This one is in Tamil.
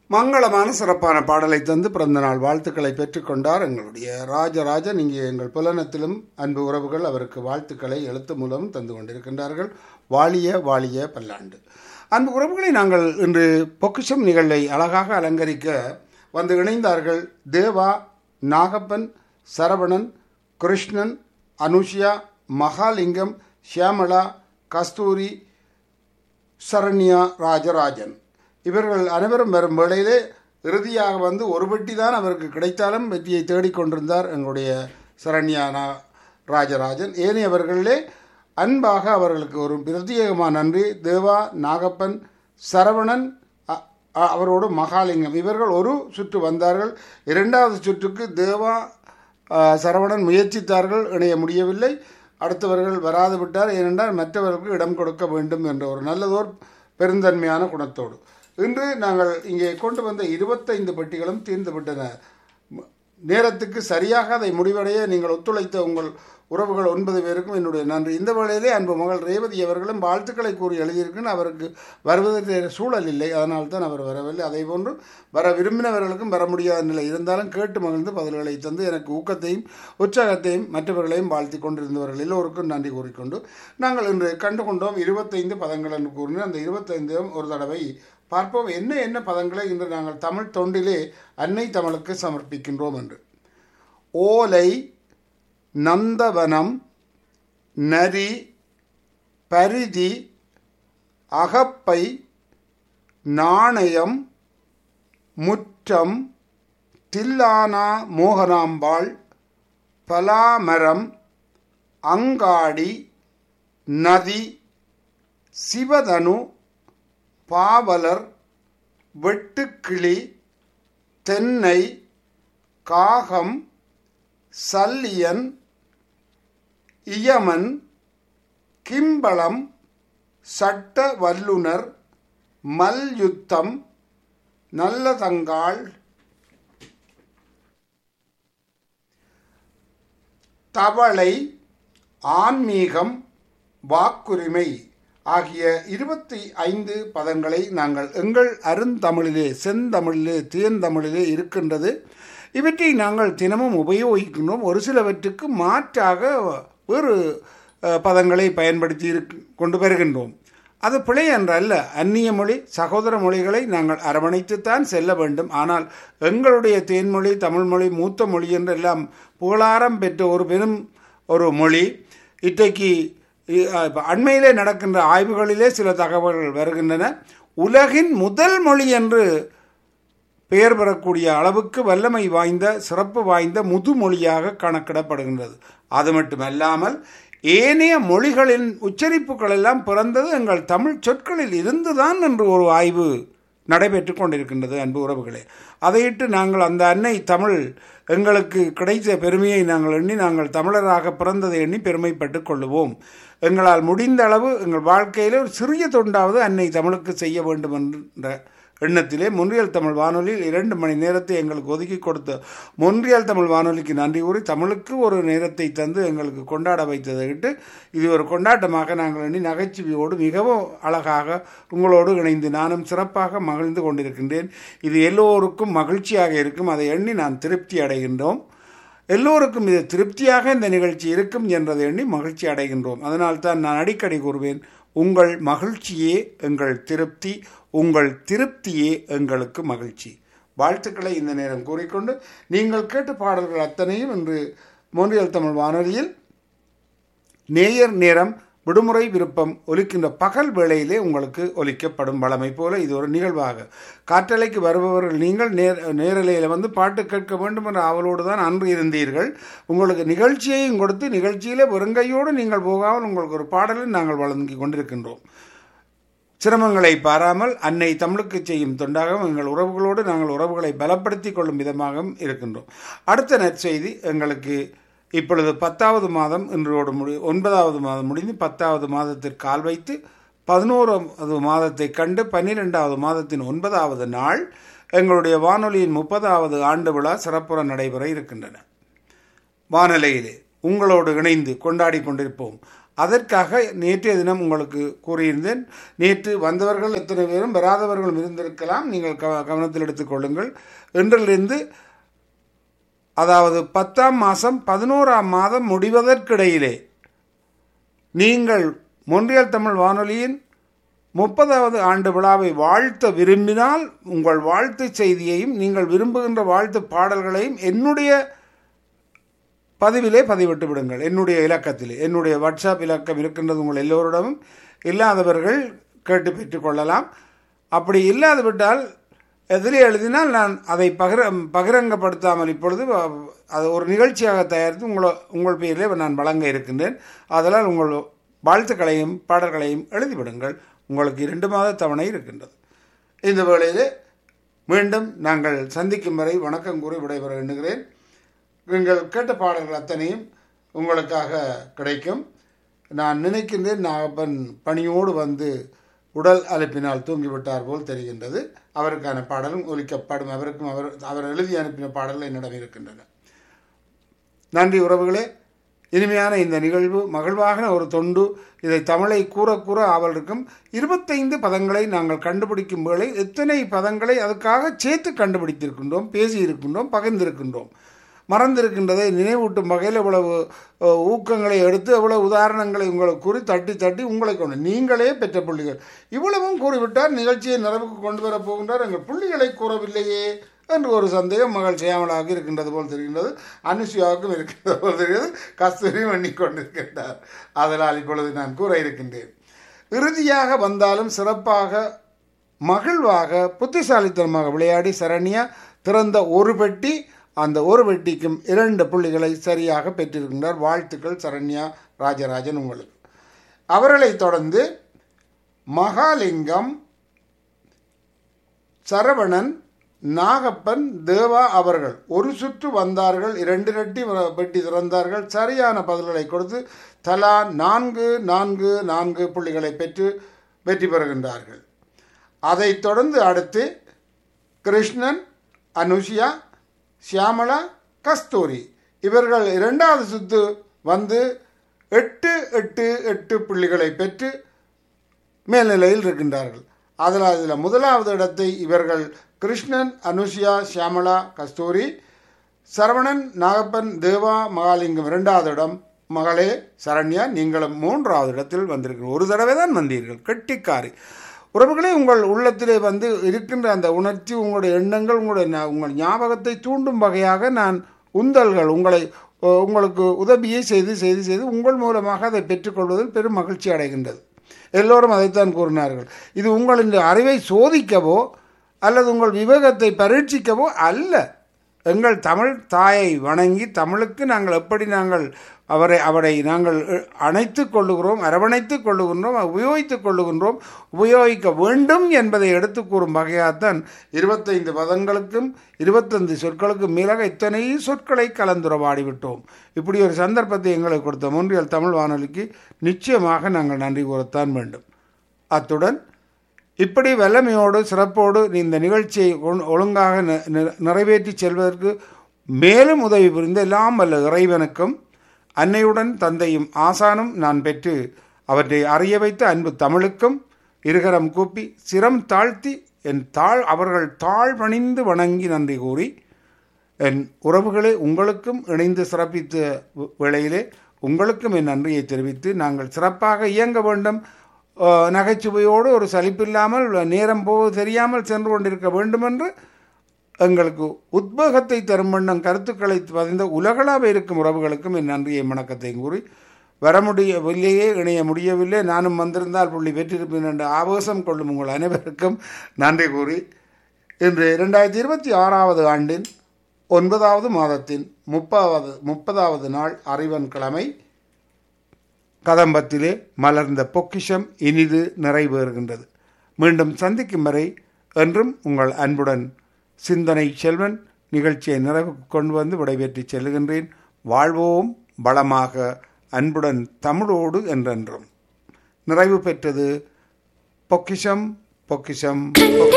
மங்களமான சிறப்பான பாடலை தந்து பிறந்த நாள் வாழ்த்துக்களை பெற்றுக்கொண்டார் எங்களுடைய ராஜராஜன் இங்கே எங்கள் புலனத்திலும் அன்பு உறவுகள் அவருக்கு வாழ்த்துக்களை எழுத்து மூலம் தந்து கொண்டிருக்கின்றார்கள் வாழிய வாழிய பல்லாண்டு அன்பு உறவுகளை நாங்கள் இன்று பொக்கிஷம் நிகழ்வை அழகாக அலங்கரிக்க வந்து இணைந்தார்கள் தேவா நாகப்பன் சரவணன் கிருஷ்ணன் அனுஷியா மகாலிங்கம் ஷியாமளா கஸ்தூரி சரண்யா ராஜராஜன் இவர்கள் அனைவரும் வரும் வேளையிலே இறுதியாக வந்து ஒரு பெட்டி தான் அவருக்கு கிடைத்தாலும் வெற்றியை தேடிக்கொண்டிருந்தார் எங்களுடைய சரண்யா நா- ராஜராஜன் ஏனையவர்களிலே அன்பாக அவர்களுக்கு ஒரு பிரத்யேகமான நன்றி தேவா நாகப்பன் சரவணன் அ- அ- அவரோடு மகாலிங்கம் இவர்கள் ஒரு சுற்று வந்தார்கள் இரண்டாவது சுற்றுக்கு தேவா ஆ, சரவணன் முயற்சித்தார்கள் இணைய முடியவில்லை அடுத்தவர்கள் வராது விட்டார் ஏனென்றால் மற்றவர்களுக்கு இடம் கொடுக்க வேண்டும் என்ற ஒரு நல்லதோர் பெருந்தன்மையான குணத்தோடு இன்று நாங்கள் இங்கே கொண்டு வந்த இருபத்தைந்து பெட்டிகளும் தீர்ந்துவிட்டன ம- நேரத்துக்கு சரியாக அதை முடிவடைய நீங்கள் ஒத்துழைத்த உங்கள் உறவுகள் ஒன்பது பேருக்கும் என்னுடைய நன்றி இந்த வேளையிலே அன்பு மகள் ரேவதி அவர்களும் வாழ்த்துக்களை கூறி எழுதியிருக்குன்னு அவருக்கு வருவதற்கு சூழல் இல்லை அதனால் தான் அவர் வரவில்லை அதே போன்று வர விரும்பினவர்களுக்கும் வர முடியாத நிலை இருந்தாலும் கேட்டு மகிழ்ந்து பதில்களை தந்து எனக்கு ஊக்கத்தையும் உற்சாகத்தையும் மற்றவர்களையும் வாழ்த்தி கொண்டிருந்தவர்கள் எல்லோருக்கும் நன்றி கூறிக்கொண்டு நாங்கள் இன்று கண்டுகொண்டோம் இருபத்தைந்து பதங்கள் என்று கூறினோம் அந்த இருபத்தைந்தையும் ஒரு தடவை பார்ப்போம் என்ன என்ன பதங்களை இன்று நாங்கள் தமிழ் தொண்டிலே அன்னை தமிழுக்கு சமர்ப்பிக்கின்றோம் என்று ஓலை நந்தவனம் நரி பரிதி அகப்பை நாணயம் முற்றம் தில்லானா மோகனாம்பாள் பலாமரம் அங்காடி நதி சிவதனு பாவலர் வெட்டுக்கிளி தென்னை காகம் சல்லியன் இயமன் கிம்பளம் சட்ட வல்லுனர் மல்யுத்தம் நல்லதங்காள் தவளை ஆன்மீகம் வாக்குரிமை ஆகிய இருபத்தி ஐந்து பதங்களை நாங்கள் எங்கள் அருந்தமிழிலே செந்தமிழிலே தேந்தமிழிலே இருக்கின்றது இவற்றை நாங்கள் தினமும் உபயோகிக்கின்றோம் ஒரு சிலவற்றுக்கு மாற்றாக வேறு அஹ், பதங்களை பயன்படுத்தி இருக் கொண்டு வருகின்றோம் அது பிழை என்றல்ல அந்நிய மொழி சகோதர மொழிகளை நாங்கள் அரவணைத்துத்தான் செல்ல வேண்டும் ஆனால் எங்களுடைய தேன்மொழி தமிழ்மொழி மூத்த மொழி என்றெல்லாம் புகழாரம் பெற்ற ஒரு பெரும் ஒரு மொழி இன்றைக்கு இ- இப்ப அண்மையிலே நடக்கின்ற ஆய்வுகளிலே சில தகவல்கள் வருகின்றன உலகின் முதல் மொழி என்று பெயர் பெறக்கூடிய அளவுக்கு வல்லமை வாய்ந்த சிறப்பு வாய்ந்த முதுமொழியாக கணக்கிடப்படுகின்றது அது மட்டுமல்லாமல் ஏனைய மொழிகளின் உச்சரிப்புகள் எல்லாம் பிறந்தது எங்கள் தமிழ் சொற்களில் இருந்துதான் என்று ஒரு ஆய்வு நடைபெற்று கொண்டிருக்கின்றது அன்பு உறவுகளே அதையிட்டு நாங்கள் அந்த அன்னை தமிழ் எங்களுக்கு கிடைத்த பெருமையை நாங்கள் எண்ணி நாங்கள் தமிழராக பிறந்ததை எண்ணி பெருமைப்பட்டு கொள்ளுவோம் எங்களால் முடிந்த அளவு எங்கள் வாழ்க்கையில் ஒரு சிறிய தொண்டாவது அன்னை தமிழுக்கு செய்ய வேண்டும் என்ற எண்ணத்திலே முன்றியல் தமிழ் வானொலியில் இரண்டு மணி நேரத்தை எங்களுக்கு ஒதுக்கி கொடுத்த முன்றியல் தமிழ் வானொலிக்கு நன்றி கூறி தமிழுக்கு ஒரு நேரத்தை தந்து எங்களுக்கு கொண்டாட வைத்ததை விட்டு இது ஒரு கொண்டாட்டமாக நாங்கள் எண்ணி நகைச்சுவையோடு மிகவும் அழகாக உங்களோடு இணைந்து நானும் சிறப்பாக மகிழ்ந்து கொண்டிருக்கின்றேன் இது எல்லோருக்கும் மகிழ்ச்சியாக இருக்கும் அதை எண்ணி நான் திருப்தி அடைகின்றோம் எல்லோருக்கும் இது திருப்தியாக இந்த நிகழ்ச்சி இருக்கும் என்றதை எண்ணி மகிழ்ச்சி அடைகின்றோம் அதனால் தான் நான் அடிக்கடி கூறுவேன் உங்கள் மகிழ்ச்சியே எங்கள் திருப்தி உங்கள் திருப்தியே எங்களுக்கு மகிழ்ச்சி வாழ்த்துக்களை இந்த நேரம் கூறிக்கொண்டு நீங்கள் கேட்ட பாடல்கள் அத்தனையும் இன்று மொன்றியல் தமிழ் வானொலியில் நேயர் நேரம் விடுமுறை விருப்பம் ஒலிக்கின்ற பகல் வேளையிலே உங்களுக்கு ஒலிக்கப்படும் வளமை போல இது ஒரு நிகழ்வாக காற்றலைக்கு வருபவர்கள் நீங்கள் நேர் நேரலையில் வந்து பாட்டு கேட்க வேண்டும் என்ற ஆவலோடு தான் அன்று இருந்தீர்கள் உங்களுக்கு நிகழ்ச்சியையும் கொடுத்து நிகழ்ச்சியிலே வெறுங்கையோடு நீங்கள் போகாமல் உங்களுக்கு ஒரு பாடலை நாங்கள் வழங்கி கொண்டிருக்கின்றோம் சிரமங்களை பாராமல் அன்னை தமிழுக்கு செய்யும் தொண்டாகவும் எங்கள் உறவுகளோடு நாங்கள் உறவுகளை பலப்படுத்திக் கொள்ளும் விதமாகவும் இருக்கின்றோம் அடுத்த நற்செய்தி எங்களுக்கு இப்பொழுது பத்தாவது மாதம் இன்றோடு முடி ஒன்பதாவது மாதம் முடிந்து பத்தாவது மாதத்திற்கு கால் வைத்து பதினோராவது மாதத்தை கண்டு பன்னிரெண்டாவது மாதத்தின் ஒன்பதாவது நாள் எங்களுடைய வானொலியின் முப்பதாவது ஆண்டு விழா சிறப்புற நடைபெற இருக்கின்றன வானலையிலே உங்களோடு இணைந்து கொண்டாடி கொண்டிருப்போம் அதற்காக நேற்றைய தினம் உங்களுக்கு கூறியிருந்தேன் நேற்று வந்தவர்கள் எத்தனை பேரும் வராதவர்களும் இருந்திருக்கலாம் நீங்கள் கவ கவனத்தில் எடுத்துக்கொள்ளுங்கள் இன்றிலிருந்து அதாவது பத்தாம் மாதம் பதினோராம் மாதம் முடிவதற்கிடையிலே நீங்கள் மொன்றியல் தமிழ் வானொலியின் முப்பதாவது ஆண்டு விழாவை வாழ்த்த விரும்பினால் உங்கள் வாழ்த்து செய்தியையும் நீங்கள் விரும்புகின்ற வாழ்த்து பாடல்களையும் என்னுடைய பதிவிலே பதிவிட்டு விடுங்கள் என்னுடைய இலக்கத்திலே என்னுடைய வாட்ஸ்அப் இலக்கம் இருக்கின்றது உங்கள் எல்லோரிடமும் இல்லாதவர்கள் கேட்டு பெற்றுக்கொள்ளலாம் அப்படி இல்லாது விட்டால் எதிலே எழுதினால் நான் அதை பகிர பகிரங்கப்படுத்தாமல் இப்பொழுது அது ஒரு நிகழ்ச்சியாக தயாரித்து உங்களை உங்கள் பெயரிலே நான் வழங்க இருக்கின்றேன் அதனால் உங்கள் வாழ்த்துக்களையும் பாடல்களையும் எழுதிவிடுங்கள் உங்களுக்கு இரண்டு மாத தவணை இருக்கின்றது இந்த வேளையிலே மீண்டும் நாங்கள் சந்திக்கும் வரை வணக்கம் கூறி விடைபெற எண்ணுகிறேன் நீங்கள் கேட்ட பாடல்கள் அத்தனையும் உங்களுக்காக கிடைக்கும் நான் நினைக்கின்றேன் நாகப்பன் பணியோடு வந்து உடல் அனுப்பினால் தூங்கிவிட்டார் போல் தெரிகின்றது அவருக்கான பாடலும் ஒலிக்கப்படும் அவருக்கும் அவர் அவர் எழுதி அனுப்பின பாடல்கள் என்னிடம் இருக்கின்றன நன்றி உறவுகளே இனிமையான இந்த நிகழ்வு மகிழ்வாக ஒரு தொண்டு இதை தமிழை கூற கூற ஆவல் இருக்கும் இருபத்தைந்து பதங்களை நாங்கள் கண்டுபிடிக்கும் வேளை எத்தனை பதங்களை அதுக்காக சேர்த்து கண்டுபிடித்திருக்கின்றோம் பேசியிருக்கின்றோம் பகிர்ந்திருக்கின்றோம் மறந்திருக்கின்றதை நினைவூட்டும் வகையில் இவ்வளவு ஊக்கங்களை எடுத்து எவ்வளவு உதாரணங்களை உங்களுக்கு கூறி தட்டி தட்டி உங்களை கொண்டு நீங்களே பெற்ற புள்ளிகள் இவ்வளவும் கூறிவிட்டால் நிகழ்ச்சியை நிறைவுக்கு கொண்டு வரப் போகின்றார் எங்கள் புள்ளிகளை கூறவில்லையே என்று ஒரு சந்தேகம் மகள் செய்யாமலாக இருக்கின்றது போல் தெரிகின்றது அனுஷியாவுக்கும் இருக்கின்றது போல் தெரிகிறது கஸ்தூரியும் எண்ணிக்கொண்டிருக்கின்றார் அதனால் இப்பொழுது நான் கூற இருக்கின்றேன் இறுதியாக வந்தாலும் சிறப்பாக மகிழ்வாக புத்திசாலித்தனமாக விளையாடி சரண்யா திறந்த ஒரு பெட்டி அந்த ஒரு வெட்டிக்கும் இரண்டு புள்ளிகளை சரியாக பெற்றிருக்கின்றார் வாழ்த்துக்கள் சரண்யா ராஜராஜன் உங்களுக்கு அவர்களை தொடர்ந்து மகாலிங்கம் சரவணன் நாகப்பன் தேவா அவர்கள் ஒரு சுற்று வந்தார்கள் இரண்டு ரெட்டி பெட்டி திறந்தார்கள் சரியான பதில்களை கொடுத்து தலா நான்கு நான்கு நான்கு புள்ளிகளை பெற்று வெற்றி பெறுகின்றார்கள் அதைத் தொடர்ந்து அடுத்து கிருஷ்ணன் அனுஷியா சியாமலா கஸ்தூரி இவர்கள் இரண்டாவது சுத்து வந்து எட்டு எட்டு எட்டு புள்ளிகளை பெற்று மேல்நிலையில் இருக்கின்றார்கள் அதில் அதில் முதலாவது இடத்தை இவர்கள் கிருஷ்ணன் அனுஷியா சியாமலா கஸ்தூரி சரவணன் நாகப்பன் தேவா மகாலிங்கம் இரண்டாவது இடம் மகளே சரண்யா நீங்களும் மூன்றாவது இடத்தில் வந்திருக்கிறீர்கள் ஒரு தடவை தான் வந்தீர்கள் கெட்டிக்காரி உறவுகளே உங்கள் உள்ளத்திலே வந்து இருக்கின்ற அந்த உணர்ச்சி உங்களுடைய எண்ணங்கள் உங்களுடைய உங்கள் ஞாபகத்தை தூண்டும் வகையாக நான் உந்தல்கள் உங்களை உங்களுக்கு உதவியை செய்து செய்து செய்து உங்கள் மூலமாக அதை பெற்றுக்கொள்வதில் பெரும் மகிழ்ச்சி அடைகின்றது எல்லோரும் அதைத்தான் கூறினார்கள் இது உங்களின் அறிவை சோதிக்கவோ அல்லது உங்கள் விவேகத்தை பரீட்சிக்கவோ அல்ல எங்கள் தமிழ் தாயை வணங்கி தமிழுக்கு நாங்கள் எப்படி நாங்கள் அவரை அவரை நாங்கள் அணைத்து கொள்ளுகிறோம் அரவணைத்து கொள்ளுகின்றோம் உபயோகித்துக் கொள்ளுகின்றோம் உபயோகிக்க வேண்டும் என்பதை எடுத்து கூறும் வகையாகத்தான் இருபத்தைந்து பதங்களுக்கும் இருபத்தைந்து சொற்களுக்கும் மேலாக இத்தனை சொற்களை கலந்துரவாடிவிட்டோம் இப்படி ஒரு சந்தர்ப்பத்தை எங்களுக்கு கொடுத்த மூன்றியல் தமிழ் வானொலிக்கு நிச்சயமாக நாங்கள் நன்றி கூறத்தான் வேண்டும் அத்துடன் இப்படி வல்லமையோடு சிறப்போடு இந்த நிகழ்ச்சியை ஒழுங்காக நிறைவேற்றி செல்வதற்கு மேலும் உதவி புரிந்த எல்லாம் வல்ல இறைவனுக்கும் அன்னையுடன் தந்தையும் ஆசானும் நான் பெற்று அவற்றை அறிய வைத்த அன்பு தமிழுக்கும் இருகரம் கூப்பி சிரம் தாழ்த்தி என் தாழ் அவர்கள் தாழ் பணிந்து வணங்கி நன்றி கூறி என் உறவுகளை உங்களுக்கும் இணைந்து சிறப்பித்த வேளையிலே உங்களுக்கும் என் நன்றியை தெரிவித்து நாங்கள் சிறப்பாக இயங்க வேண்டும் நகைச்சுவையோடு ஒரு சலிப்பில்லாமல் நேரம் போவது தெரியாமல் சென்று கொண்டிருக்க வேண்டும் என்று எங்களுக்கு உத்வேகத்தை தரும் வண்ணம் கருத்துக்களை பதிந்த உலகளாக இருக்கும் உறவுகளுக்கும் என் நன்றியை வணக்கத்தையும் கூறி வர முடியவில்லையே இணைய முடியவில்லை நானும் வந்திருந்தால் புள்ளி பெற்றிருப்பேன் என்ற ஆவேசம் கொள்ளும் உங்கள் அனைவருக்கும் நன்றி கூறி இன்று இரண்டாயிரத்தி இருபத்தி ஆறாவது ஆண்டின் ஒன்பதாவது மாதத்தின் முப்பாவது முப்பதாவது நாள் அறிவன் கிழமை கதம்பத்திலே மலர்ந்த பொக்கிஷம் இனிது நிறைவேறுகின்றது மீண்டும் சந்திக்கும் வரை என்றும் உங்கள் அன்புடன் சிந்தனை செல்வன் நிகழ்ச்சியை நிறைவு கொண்டு வந்து விடைபெற்று செல்லுகின்றேன் வாழ்வோம் பலமாக அன்புடன் தமிழோடு என்றென்றும் நிறைவு பெற்றது பொக்கிஷம் பொக்கிஷம்